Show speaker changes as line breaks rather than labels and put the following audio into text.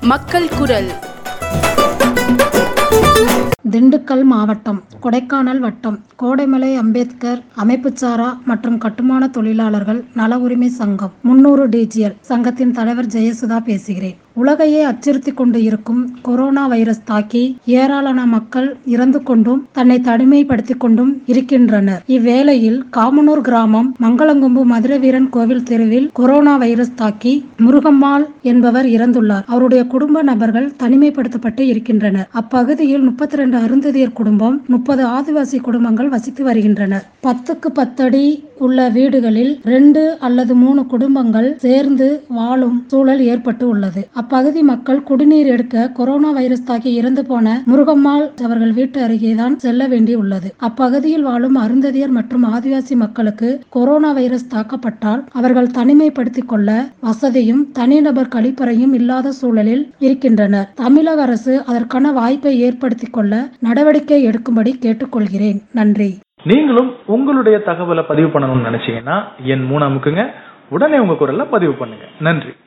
மக்கள் குரல்
திண்டுக்கல் மாவட்டம் கொடைக்கானல் வட்டம் கோடைமலை அம்பேத்கர் அமைப்புச்சாரா மற்றும் கட்டுமான தொழிலாளர்கள் நல உரிமை சங்கம் முன்னூறு டிஜிஎல் சங்கத்தின் தலைவர் ஜெயசுதா பேசுகிறேன் உலகையே அச்சுறுத்தி கொண்டு இருக்கும் கொரோனா வைரஸ் தாக்கி ஏராளமான மக்கள் இறந்து கொண்டும் தன்னை தனிமைப்படுத்திக் கொண்டும் இருக்கின்றனர் இவ்வேளையில் காமனூர் கிராமம் மங்களங்கொம்பு மதுரை வீரன் கோவில் தெருவில் கொரோனா வைரஸ் தாக்கி முருகம்மாள் என்பவர் இறந்துள்ளார் அவருடைய குடும்ப நபர்கள் தனிமைப்படுத்தப்பட்டு இருக்கின்றனர் அப்பகுதியில் முப்பத்தி ரெண்டு அருந்ததியர் குடும்பம் முப்பது ஆதிவாசி குடும்பங்கள் வசித்து வருகின்றனர் பத்துக்கு பத்தடி உள்ள வீடுகளில் ரெண்டு அல்லது மூணு குடும்பங்கள் சேர்ந்து வாழும் சூழல் ஏற்பட்டு உள்ளது அப்பகுதி மக்கள் குடிநீர் எடுக்க கொரோனா வைரஸ் தாக்கி இறந்து போன முருகம்மாள் அவர்கள் வீட்டு அருகேதான் செல்ல வேண்டி உள்ளது அப்பகுதியில் வாழும் அருந்ததியர் மற்றும் ஆதிவாசி மக்களுக்கு கொரோனா வைரஸ் தாக்கப்பட்டால் அவர்கள் தனிமைப்படுத்திக் கொள்ள வசதியும் தனிநபர் கழிப்பறையும் இல்லாத சூழலில் இருக்கின்றனர் தமிழக அரசு அதற்கான வாய்ப்பை ஏற்படுத்திக் கொள்ள நடவடிக்கை எடுக்கும்படி கேட்டுக்கொள்கிறேன் நன்றி
நீங்களும் உங்களுடைய தகவலை பதிவு பண்ணணும்னு நினைச்சீங்கன்னா என் மூணு அமுக்குங்க உடனே உங்க குரல்ல பதிவு பண்ணுங்க நன்றி